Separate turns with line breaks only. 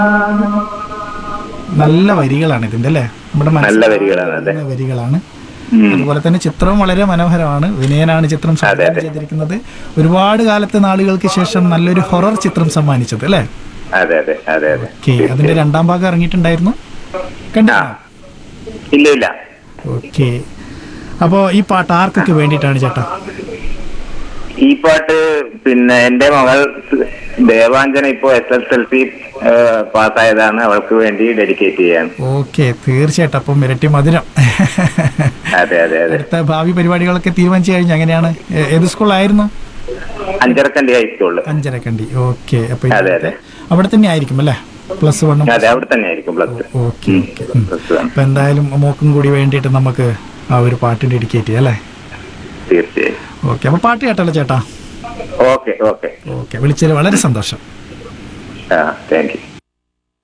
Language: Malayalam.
നല്ല വരികളാണ് ഇതിന്റെ അല്ലേ നമ്മുടെ
നല്ല
മനസ്സിൽ
വരികളാണ് അതെ
നല്ല വരികളാണ്
ഉം.
അതുപോലെ തന്നെ ചിത്രവും വളരെ മനോഹരമാണ് വിനയനാണ് ചിത്രം സംവിധാനം ചെയ്തിരിക്കുന്നത് ഒരുപാട് കാലത്തെ നാളുകൾക്ക് ശേഷം നല്ലൊരു ഹൊറർ ചിത്രം സമ്മാനിച്ചത് അല്ലേ
അതെ അതെ അതെ അതെ
ഓക്കെ അതിന്റെ രണ്ടാം ഭാഗം ഇറങ്ങിയിട്ടുണ്ടായിരുന്നു കണ്ടിരുന്നോ
ഇല്ല ഇല്ല
ഓക്കെ അപ്പോ ഈ പാട്ട് ആർക്കൊക്കെ വേണ്ടിയിട്ടാണ് ചേട്ടാ
ഈ പാട്ട് പിന്നെ എന്റെ മകൾ ദേവാഞ്ജന ഇപ്പോ എസ് എസ് എൽ സി പാസ്സായതാണ് അവൾക്ക് വേണ്ടി ഡെഡിക്കേറ്റ് ചെയ്യാൻ
ഓക്കെ തീർച്ചയായിട്ടും അപ്പം ഇരട്ടി മധുരം
അതെ അതെ അതെ
അടുത്ത ഭാവി പരിപാടികളൊക്കെ തീരുമാനിച്ചു കഴിഞ്ഞു അങ്ങനെയാണ് ഏ- ഏത് സ്കൂളായിരുന്നു
അഞ്ചരക്കണ്ടി ഹൈസ്കൂളില്
അഞ്ചരക്കണ്ടി ഓക്കെ അപ്പൊ
അതെ,
ഇന്നത്തെ
അതെ.
അവിടെ തന്നെ ആയിരിക്കും അല്ലേ പ്ലസ് വണ്ണും
അതെ അവിടെ തന്നെ ആയിരിക്കും പ്ലസ്
ഓക്കെ ഓക്കെ അപ്പൊ എന്തായാലും മോക്കും കൂടി വേണ്ടിയിട്ട് നമുക്ക് ആ ഒരു പാട്ട് ഡെഡിക്കേറ്റ് ചെയ്യാം അല്ലേ
തീർച്ചയായും
ഓക്കെ അപ്പൊ പാട്ട് കേട്ടല്ലോ ചേട്ടാ
ഓക്കെ ഓക്കെ
ഓക്കെ വിളിച്ചതിൽ വളരെ സന്തോഷം
ആ താങ്ക് യു